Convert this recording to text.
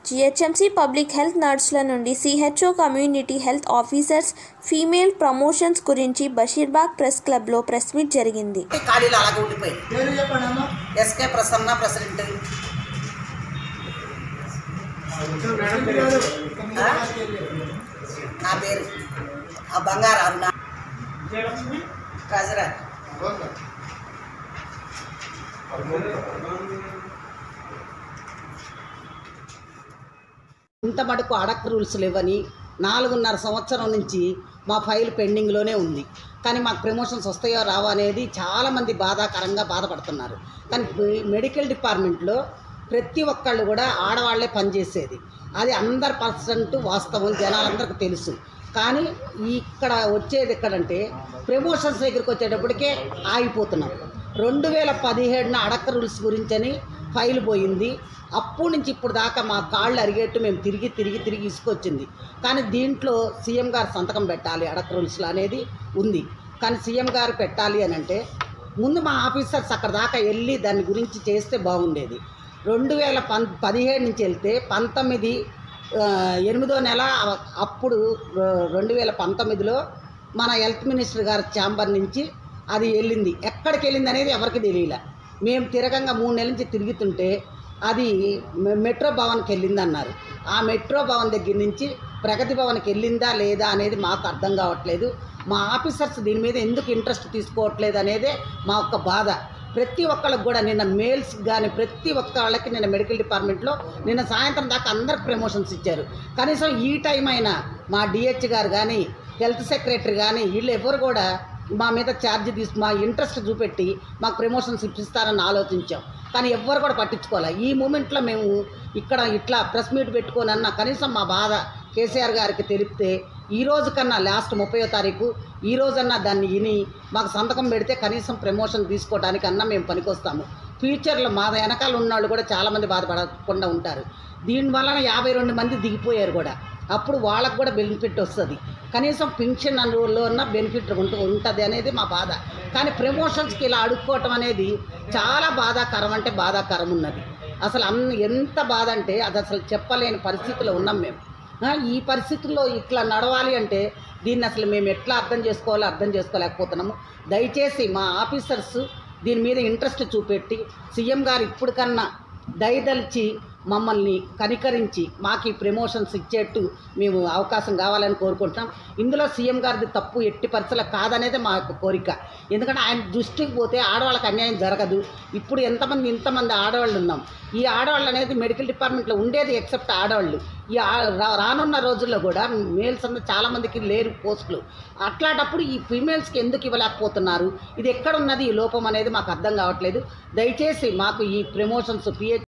GHMC public health నర్సుల నుండి CHO community health officers female promotions గురించి బషీర్బాగ్ ప్రెస్ క్లబ్లో ప్రెస్ మీట్ జరిగింది ఖాళీలు అలాగే ఉండిపోయింది పేరు చెప్పండి అమ్మ ఎస్కే ప్రసన్న ప్రెసిడెంట్ ఆ? నా పేరు ఆ బంగారు అరుణ ట్రెజరర్ ఇంత మటుకు అడక్ రూల్స్ లేవని నాలుగున్నర సంవత్సరం నుంచి మా ఫైల్ పెండింగ్లోనే ఉంది కానీ మాకు ప్రమోషన్స్ వస్తాయో రావో అనేది చాలామంది బాధాకరంగా బాధపడుతున్నారు కానీ ఈ మెడికల్ డిపార్ట్మెంట్లో ప్రతి ఒక్కళ్ళు కూడా ఆడవాళ్లే పనిచేసేది అది అందరు పర్సెంట్ వాస్తవం జనాలందరికీ తెలుసు కానీ ఇక్కడ వచ్చేది ఎక్కడంటే ప్రమోషన్స్ దగ్గరికి వచ్చేటప్పటికే ఆగిపోతున్నాం రెండు వేల పదిహేడున అడక్క రూల్స్ గురించని ఫైల్ పోయింది అప్పటి నుంచి ఇప్పుడు దాకా మా కాళ్ళు అరిగేట్టు మేము తిరిగి తిరిగి తిరిగి ఇసుకొచ్చింది కానీ దీంట్లో సీఎం గారు సంతకం పెట్టాలి అడక్క రూల్స్లో అనేది ఉంది కానీ సీఎం గారు పెట్టాలి అని అంటే ముందు మా ఆఫీసర్స్ అక్కడ దాకా వెళ్ళి దాని గురించి చేస్తే బాగుండేది రెండు వేల పం పదిహేడు నుంచి వెళ్తే పంతొమ్మిది ఆ, ఎనిమిదో నెల అప్పుడు ర- రెండు వేల పంతొమ్మిదిలో మన హెల్త్ మినిస్టర్ గారి ఛాంబర్ నుంచి అది వెళ్ళింది ఎక్కడికి వెళ్ళింది అనేది ఎవరికి తెలియలే మేము తిరగంగా మూడు నెలల నుంచి తిరుగుతుంటే అది మె- మెట్రో భవన్కి వెళ్ళింది అన్నారు ఆ మెట్రో భవన్ దగ్గర నుంచి ప్రగతి భవన్కి వెళ్ళిందా లేదా అనేది మాకు అర్థం కావట్లేదు మా ఆఫీసర్స్ దీని మీద ఎందుకు ఇంట్రెస్ట్ తీసుకోవట్లేదు అనేదే మా ఒక్క బాధ ప్రతి ఒక్కళ్ళకి కూడా నిన్న మేల్స్ కానీ ప్రతి ఒక్క వాళ్ళకి నిన్న మెడికల్ డిపార్ట్మెంట్లో నిన్న సాయంత్రం దాకా అందరికి ప్రమోషన్స్ ఇచ్చారు కనీసం ఈ టైం అయినా మా డిహెచ్ గారు కానీ హెల్త్ సెక్రటరీ కానీ వీళ్ళు ఎవరు కూడా మా మీద ఛార్జ్ తీసు మా ఇంట్రెస్ట్ చూపెట్టి మాకు ప్రమోషన్స్ ఇప్పిస్తారని ఆలోచించాం కానీ ఎవ్వరు కూడా పట్టించుకోవాలి ఈ మూమెంట్లో మేము ఇక్కడ ఇట్లా ప్రెస్ మీట్ పెట్టుకోనన్న కనీసం మా బాధ కేసీఆర్ గారికి తెలిపితే ఈ రోజు కన్నా లాస్ట్ ముప్పయో తారీఖు ఈ రోజన్నా దాన్ని విని మాకు సంతకం పెడితే కనీసం ప్రమోషన్ తీసుకోవడానికన్నా మేము పనికొస్తాము ఫ్యూచర్లో మా వెనకాల ఉన్నవాళ్ళు కూడా చాలామంది బాధపడకుండా ఉంటారు దీనివలన యాభై రెండు మంది దిగిపోయారు కూడా అప్పుడు వాళ్ళకు కూడా బెనిఫిట్ వస్తుంది కనీసం పింఛన్ ఉన్న బెనిఫిట్ ఉంటూ ఉంటుంది అనేది మా బాధ కానీ ప్రమోషన్స్కి ఇలా అడుక్కోవటం అనేది చాలా బాధాకరం అంటే బాధాకరం ఉన్నది అసలు అన్ని ఎంత బాధ అంటే అది అసలు చెప్పలేని పరిస్థితిలో ఉన్నాం మేము ఆ, ఈ పరిస్థితుల్లో ఇట్లా నడవాలి అంటే దీన్ని అసలు మేము ఎట్లా అర్థం చేసుకోవాలో అర్థం చేసుకోలేకపోతున్నాము దయచేసి మా ఆఫీసర్స్ దీని మీద ఇంట్రెస్ట్ చూపెట్టి సీఎం గారు ఇప్పుడు కన్నా దయదలిచి మమ్మల్ని కనికరించి మాకు ఈ ప్రమోషన్స్ ఇచ్చేట్టు మేము అవకాశం కావాలని కోరుకుంటున్నాం ఇందులో సీఎం గారిది తప్పు ఎట్టి పరిస్థితులు కాదనేది మా యొక్క కోరిక ఎందుకంటే ఆయన దృష్టికి పోతే ఆడవాళ్ళకి అన్యాయం జరగదు ఇప్పుడు ఎంతమంది ఇంతమంది ఆడవాళ్ళు ఉన్నాం ఈ ఆడవాళ్ళు అనేది మెడికల్ డిపార్ట్మెంట్లో ఉండేది ఎక్సెప్ట్ ఆడవాళ్ళు ఈ ఆ- రా- రానున్న రోజుల్లో కూడా మేల్స్ అందరూ చాలామందికి లేరు పోస్టులు అట్లాంటప్పుడు ఈ ఫీమేల్స్కి ఎందుకు ఇవ్వలేకపోతున్నారు ఇది ఎక్కడ ఉన్నది ఈ లోపం అనేది మాకు అర్థం కావట్లేదు దయచేసి మాకు ఈ ప్రమోషన్స్ పిహెచ్